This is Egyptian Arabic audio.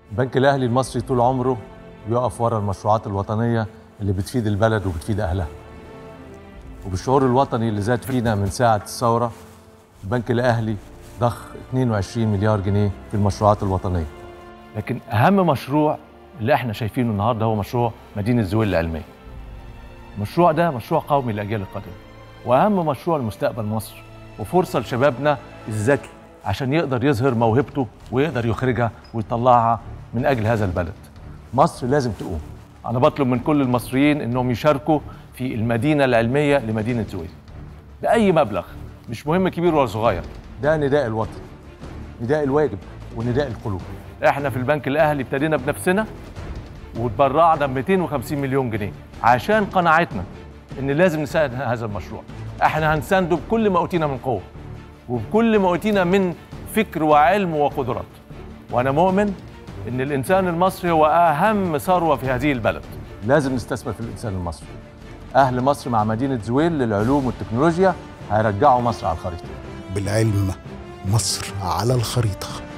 البنك الاهلي المصري طول عمره بيقف ورا المشروعات الوطنيه اللي بتفيد البلد وبتفيد اهلها وبالشعور الوطني اللي زاد فينا من ساعه الثوره البنك الاهلي ضخ 22 مليار جنيه في المشروعات الوطنيه لكن اهم مشروع اللي احنا شايفينه النهارده هو مشروع مدينه زويل العلميه المشروع ده مشروع قومي للاجيال القادمه واهم مشروع لمستقبل مصر وفرصه لشبابنا الذكي عشان يقدر يظهر موهبته ويقدر يخرجها ويطلعها من اجل هذا البلد مصر لازم تقوم انا بطلب من كل المصريين انهم يشاركوا في المدينه العلميه لمدينه زويل باي مبلغ مش مهم كبير ولا صغير ده نداء الوطن نداء الواجب ونداء القلوب احنا في البنك الاهلي ابتدينا بنفسنا وتبرعنا ب 250 مليون جنيه عشان قناعتنا ان لازم نساعد هذا المشروع احنا هنسانده بكل ما اوتينا من قوه وبكل ما اوتينا من فكر وعلم وقدرات وانا مؤمن ان الانسان المصري هو اهم ثروه في هذه البلد لازم نستثمر في الانسان المصري اهل مصر مع مدينه زويل للعلوم والتكنولوجيا هيرجعوا مصر على الخريطه بالعلم مصر على الخريطه